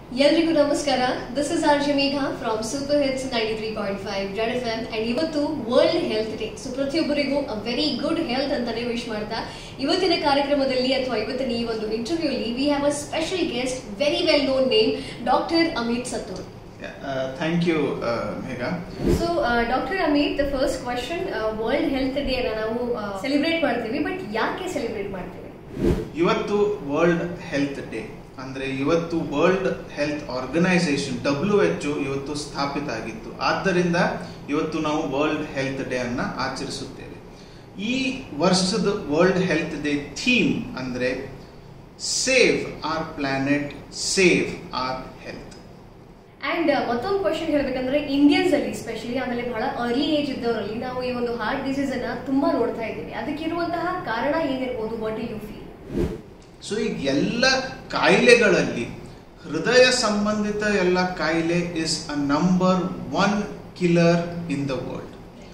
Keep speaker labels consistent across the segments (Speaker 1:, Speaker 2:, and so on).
Speaker 1: ಎಲ್ರಿಗೂ ನಮಸ್ಕಾರ this is R Megha from super hits ninety three point five Z F M and ಇವತ್ತು world health day so ಪ್ರತಿಯೊಬ್ಬರಿಗೂ a very good health ಅಂತಾನೆ wish ಮಾಡ್ತಾ ಇವತ್ತಿನ ಕಾರ್ಯಕ್ರಮದಲ್ಲಿ ಅಥವಾ ಇವತ್ತಿನ ಈ ಒಂದು ಇಂಟರ್ವ್ಯೂಲಿ we have a special guest very well known name doctor Amit Sattur
Speaker 2: thank you Megha
Speaker 1: so doctor Amit the first question world health day ನಾವು ಸೆಲೆಬ್ರೇಟ್ ಮಾಡ್ತೀವಿ ಬಟ್ ಯಾಕೆ ಸೆಲೆಬ್ರೇಟ್ ಮಾಡ್ತೀವಿ
Speaker 2: ಇವತ್ತು ವರ್ಲ್ಡ್ ಹೆಲ್ತ್ ಡೇ ಅಂದ್ರೆ ಇವತ್ತು world health organization W H ಇವತ್ತು ಸ್ಥಾಪಿತ ಆಗಿತ್ತು ಆದ್ದರಿಂದ ಇವತ್ತು ನಾವು ವರ್ಲ್ಡ್ ಹೆಲ್ತ್ ಡೇ ಅನ್ನ ಆಚರಿಸುತ್ತೇವೆ ಈ ವರ್ಷದ ವರ್ಲ್ಡ್ ಹೆಲ್ತ್ ಡೇ ಥೀಮ್ ಅಂದ್ರೆ save our planet save our health
Speaker 1: and ಮತ್ತೊಂದು ಕ್ವಶನ್ ಹೇಳ್ಬೇಕಂದ್ರೆ ಇಂಡಿಯನ್ಸ್ ಅಲ್ಲಿ ಸ್ಪೆಷಲಿ ಆಮೇಲೆ ಬಹಳ ಅರ್ಲಿ ಏಜ್ ಇದ್ದವರಲ್ಲಿ ನಾವು ಈ ಒಂದು ಹಾರ್ಟ್ ಡಿಸೀಸ್ ಅನ್ನ ತುಂಬಾ ನೋಡ್ತಾ ಇದ್ದೀವಿ ಅದಕ್ಕಿರುವಂತಹ ಕಾರಣ ಏನಿರ್ಬೋದು ವಾಟ್ ಯು ಫೀಲ್
Speaker 2: ಸೊ ಈಗ ಎಲ್ಲ ಕಾಯಿಲೆಗಳಲ್ಲಿ ಹೃದಯ ಸಂಬಂಧಿತ ಎಲ್ಲ ಕಾಯಿಲೆ is a number one killer in the world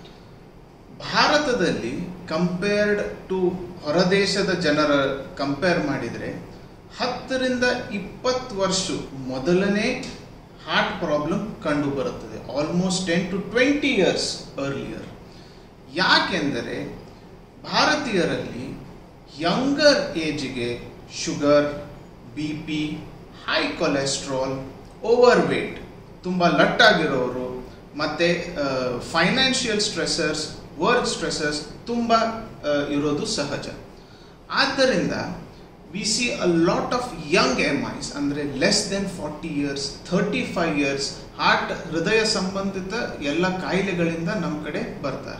Speaker 2: ಭಾರತದಲ್ಲಿ ಕಂಪೇರ್ಡ್ ಟು ಹೊರದೇಶದ ಜನರ ಕಂಪೇರ್ ಮಾಡಿದರೆ ಹತ್ತರಿಂದ ಇಪ್ಪತ್ತು ವರ್ಷ ಮೊದಲನೇ ಹಾರ್ಟ್ ಪ್ರಾಬ್ಲಮ್ ಕಂಡು ಬರುತ್ತದೆ almost ten to twenty years earlier ಯಾಕೆಂದರೆ ಭಾರತೀಯರಲ್ಲಿ ಯಂಗರ್ ಏಜ್ಗೆ sugar B P high cholesterol over weight ತುಂಬ ಲಟ್ಟಾಗಿರೋರು ಮತ್ತು ಫೈನಾನ್ಷಿಯಲ್ ಸ್ಟ್ರೆಸರ್ಸ್ ವರ್ಕ್ ಸ್ಟ್ರೆಸರ್ಸ್ ತುಂಬ ಇರೋದು ಸಹಜ ಆದ್ದರಿಂದ we see a lot of young MIs ಅಂದರೆ less than forty years thirty five years heart ಹೃದಯ ಸಂಬಂಧಿತ ಎಲ್ಲ ಕಾಯಿಲೆಗಳಿಂದ ನಮ್ಮ ಕಡೆ ಬರ್ತಾರೆ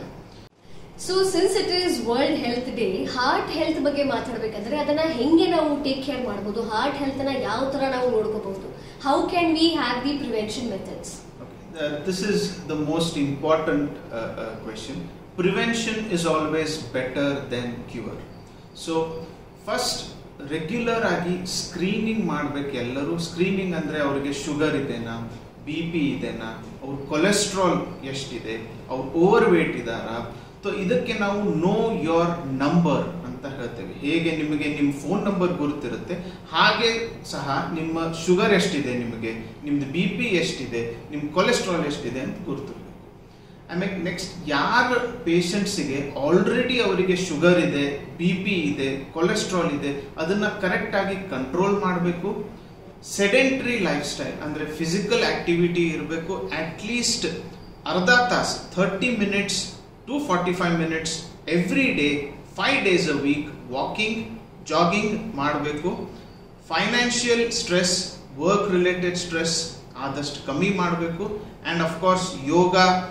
Speaker 1: so since it is world health day heart health ಬಗ್ಗೆ ಮಾತಾಡ್ಬೇಕಂದ್ರೆ ಅದನ್ನ ಹೆಂಗೆ ನಾವು ಟೇಕ್ ಕೇರ್ ಮಾಡಬಹುದು ಹಾರ್ಟ್ ಹೆಲ್ತ್ ನ ಯಾವ ತರ ನಾವು ನೋಡ್ಕೋಬಹುದು how can we have the prevention methods
Speaker 2: Uh, this is the most important uh, uh, question. Prevention is always better than cure. So, first regular ಆಗಿ ಸ್ಕ್ರೀನಿಂಗ್ ಮಾಡ್ಬೇಕು ಎಲ್ಲರೂ ಸ್ಕ್ರೀನಿಂಗ್ ಅಂದ್ರೆ ಅವರಿಗೆ ಶುಗರ್ ಇದೆನಾ ಬಿ ಪಿ ಇದೆನಾ ಅವ್ರ ಕೊಲೆಸ್ಟ್ರಾಲ್ ಎಷ್ಟಿದೆ ಅವ್ರು ಓವರ್ ವೇಟ್ ಇದ್ದಾರಾ ಸೊ ಇದಕ್ಕೆ ನಾವು ನೋ ಯೋರ್ ನಂಬರ್ ಅಂತ ಹೇಳ್ತೇವೆ ಹೇಗೆ ನಿಮಗೆ ನಿಮ್ಮ ಫೋನ್ ನಂಬರ್ ಗುರುತಿರುತ್ತೆ ಹಾಗೆ ಸಹ ನಿಮ್ಮ ಶುಗರ್ ಎಷ್ಟಿದೆ ನಿಮಗೆ ನಿಮ್ದು ಬಿ ಪಿ ಎಷ್ಟಿದೆ ನಿಮ್ಮ ಕೊಲೆಸ್ಟ್ರಾಲ್ ಎಷ್ಟಿದೆ ಅಂತ ಗುರುತಿರಬೇಕು ಆಮೇಲೆ ನೆಕ್ಸ್ಟ್ ಯಾರ ಪೇಷಂಟ್ಸಿಗೆ ಆಲ್ರೆಡಿ ಅವರಿಗೆ ಶುಗರ್ ಇದೆ ಬಿ ಪಿ ಇದೆ ಕೊಲೆಸ್ಟ್ರಾಲ್ ಇದೆ ಅದನ್ನ ಕರೆಕ್ಟ್ ಆಗಿ ಕಂಟ್ರೋಲ್ ಮಾಡಬೇಕು ಸೆಡೆಂಟ್ರಿ ಲೈಫ್ ಸ್ಟೈಲ್ ಅಂದ್ರೆ ಫಿಸಿಕಲ್ ಆಕ್ಟಿವಿಟಿ ಇರಬೇಕು ಅಟ್ ಲೀಸ್ಟ್ ಅರ್ಧ ತಾಸು thirty minutes to forty five minutes every day five days a week walking jogging ಮಾಡಬೇಕು financial stress work related stress ಆದಷ್ಟು ಕಮ್ಮಿ ಮಾಡಬೇಕು and of course yoga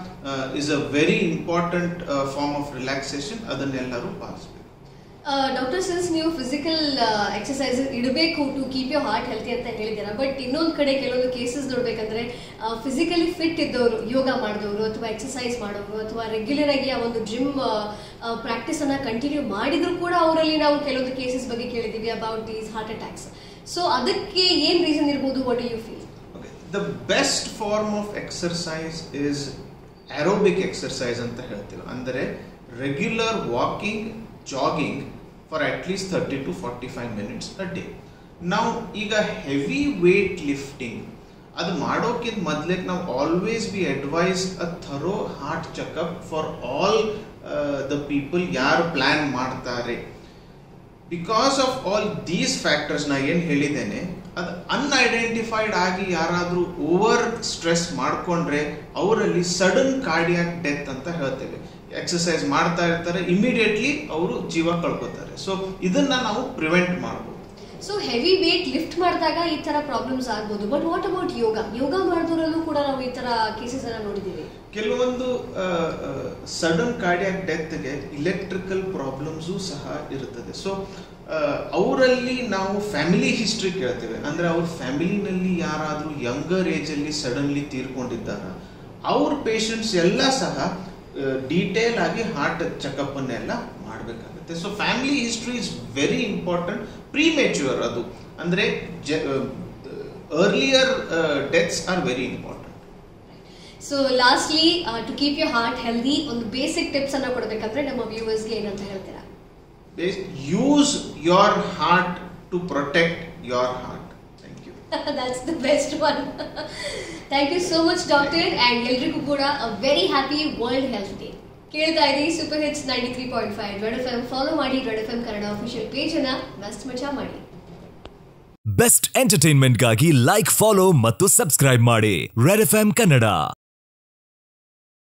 Speaker 2: is a very important form of relaxation ಅದನ್ನೆಲ್ಲರೂ ಪಾಲಿಸಬೇಕು
Speaker 1: doctor since ನೀವು physical exercise ಇಡಬೇಕು to keep your heart healthy ಅಂತ ಹೇಳಿದ್ದೀರಾ ಬಟ್ ಇನ್ನೊಂದು ಕಡೆ ಕೆಲವೊಂದು ಕೇಸಸ್ ನೋಡ್ಬೇಕಂದ್ರೆ ಫಿಸಿಕಲಿ ಫಿಟ್ ಇದ್ದವರು ಯೋಗ ಮಾಡಿದವರು ಅಥವಾ ಎಕ್ಸಸೈಸ್ ಮಾಡೋರು ಅಥವಾ ರೆಗ್ಯುಲರ್ ಆಗಿ ಆ ಒಂದು ಜಿಮ್ ಪ್ರಾಕ್ಟೀಸ್ ಅನ್ನ ಕಂಟಿನ್ಯೂ ಮಾಡಿದ್ರು ಕೂಡ ಅವರಲ್ಲಿ ನಾವು ಕೆಲವೊಂದು ಕೇಸಸ್ ಬಗ್ಗೆ ಕೇಳಿದ್ದೀವಿ about these heart attacks so ಅದಕ್ಕೆ ಏನ್ ರೀಸನ್ ಇರ್ಬೋದು what you feel
Speaker 2: the best form of exercise is aerobic exercise ಅಂತ ಹೇಳ್ತೀವಿ ಅಂದರೆ regular walking jogging for at least thirty to forty five minutes a day ನಾವು ಈಗ ಹೆವಿ ವೇಟ್ ಲಿಫ್ಟಿಂಗ್ ಅದು ಮಾಡೋಕ್ಕಿಂತ ಮೊದಲೇ ನಾವು always be advise a thorough heart checkup for all the people ಯಾರು ಪ್ಲ್ಯಾನ್ ಮಾಡ್ತಾರೆ because of all these factors ನಾ ಏನು ಹೇಳಿದ್ದೇನೆ ಅದು ಅನ್ಐಡೆಂಟಿಫೈಡ್ ಆಗಿ ಯಾರಾದರೂ ಓವರ್ ಸ್ಟ್ರೆಸ್ ಮಾಡಿಕೊಂಡ್ರೆ ಅವರಲ್ಲಿ ಸಡನ್ ಕಾರ್ಡಿಯಾಕ್ ಡೆತ್ ಅಂತ ಹೇಳ್ತೇವೆ ಎಕ್ಸಸೈಸ್ ಮಾಡ್ತಾ ಇರ್ತಾರೆ ಇಮಿಡಿಯೇಟ್ಲಿ ಅವರು ಜೀವ ಕಳ್ಕೊತಾರೆ ಸೊ ಇದನ್ನ ನಾವು ಪ್ರಿವೆಂಟ್ ಮಾಡ್ಬೋದು
Speaker 1: ಸೊ ಹೆವಿ ವೇಟ್ ಲಿಫ್ಟ್ ಮಾಡಿದಾಗ ಈ ತರ ಪ್ರಾಬ್ಲಮ್ಸ್ ಆಗ್ಬೋದು but what about yoga yoga ಮಾಡಿದವರಲ್ಲೂ ಕೂಡ ನಾವು ಈ ತರ ಕೇಸಸ್ ಅನ್ನ ನೋಡಿದ್ದೀವಿ
Speaker 2: ಕೆಲವೊಂದು ಸಡನ್ ಕಾರ್ಡಿಯಾಕ್ ಡೆತ್ಗೆ ಇಲೆಕ್ಟ್ರಿಕಲ್ ಪ್ರಾಬ್ಲಮ್ಸು ಸಹ ಇರುತ್ತದೆ ಸೊ ಅವರಲ್ಲಿ ನಾವು ಫ್ಯಾಮಿಲಿ ಹಿಸ್ಟ್ರಿ ಕೇಳ್ತೇವೆ ಅಂದ್ರೆ ಅವ್ರ ಫ್ಯಾಮಿಲಿನಲ್ಲಿ ಯಾರಾದರೂ ಯಂಗರ್ ಏಜಲ್ಲಿ ಸಡನ್ಲಿ ತೀರ್ಕೊಂಡಿದ್ದಾರ ಅವ್ರ ಪೇಷಂಟ್ಸ್ ಎಲ್ಲ ಸಹ ಡೀಟೇಲ್ ಆಗಿ ಹಾರ್ಟ್ ಚೆಕಪ್ ಅನ್ನೆಲ್ಲ ಮಾಡಬೇಕಾಗುತ್ತೆ so family history is very important premature ಅದು ಅಂದ್ರೆ earlier deaths are very important
Speaker 1: so lastly to keep your heart healthy ಒಂದು ಬೇಸಿಕ್ ಟಿಪ್ಸ್ ಅನ್ನ ಕೊಡಬೇಕಂದ್ರೆ ನಮ್ಮ ವ್ಯೂವರ್ಸ್ಗೆ ಏನಂತ ಹೇಳ್ತೀರಾ
Speaker 2: use your heart to protect your heart thank you
Speaker 1: that's the best one thank you so much doctor and ಎಲ್ರಿಗೂ ಕೂಡ a very happy world health day ಕೇಳ್ತಾ ಇರಿ super hits ninety three point five red F M follow ಮಾಡಿ red F M Kannada official ಪೇಜನ್ನು ಮಸ್ತ್ ಮಜಾ ಮಾಡಿ
Speaker 3: best ಎಂಟರ್ಟೈನ್ಮೆಂಟ್ಗಾಗಿ ಲೈಕ್ ಫಾಲೋ ಮತ್ತು ಸಬ್ಸ್ಕ್ರೈಬ್ ಮಾಡಿ ರೆಡ್ ಎಫ್ ಕನ್ನಡ